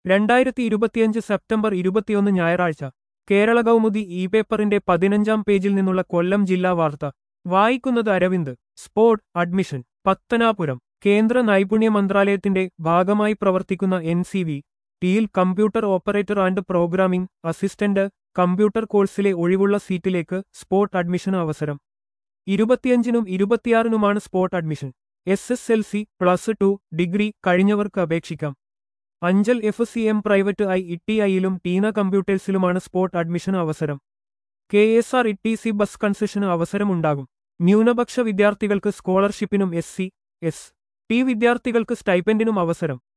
രണ്ടായിരത്തി ഇരുപത്തിയഞ്ച് സെപ്റ്റംബർ ഇരുപത്തിയൊന്ന് ഞായറാഴ്ച കേരള കൗമുദി ഇ പേപ്പറിന്റെ പതിനഞ്ചാം പേജിൽ നിന്നുള്ള കൊല്ലം ജില്ലാ വാർത്ത വായിക്കുന്നത് അരവിന്ദ് സ്പോർട് അഡ്മിഷൻ പത്തനാപുരം കേന്ദ്ര നൈപുണ്യ മന്ത്രാലയത്തിന്റെ ഭാഗമായി പ്രവർത്തിക്കുന്ന എൻ സി വി ടിയിൽ computer operator and programming assistant computer കോഴ്സിലെ ഒഴിവുള്ള സീറ്റിലേക്ക് സ്പോർട് അഡ്മിഷന് അവസരം ഇരുപത്തിയഞ്ചിനും ഇരുപത്തിയാറിനുമാണ് sport admission S S L C plus two degree കഴിഞ്ഞവർക്ക് അപേക്ഷിക്കാം Anchal F C M private I E ഐയിലും ടീന കമ്പ്യൂട്ടേഴ്സിലുമാണ് സ്പോർട് അഡ്മിഷന് അവസരം K S R T C bus ബസ് കൺസെഷന് അവസരമുണ്ടാകും ന്യൂനപക്ഷ വിദ്യാർത്ഥികൾക്ക് സ്കോളർഷിപ്പിനും എസ് സി എസ് ടി വിദ്യാർത്ഥികൾക്ക് സ്റ്റൈപ്പൻഡിനും അവസരം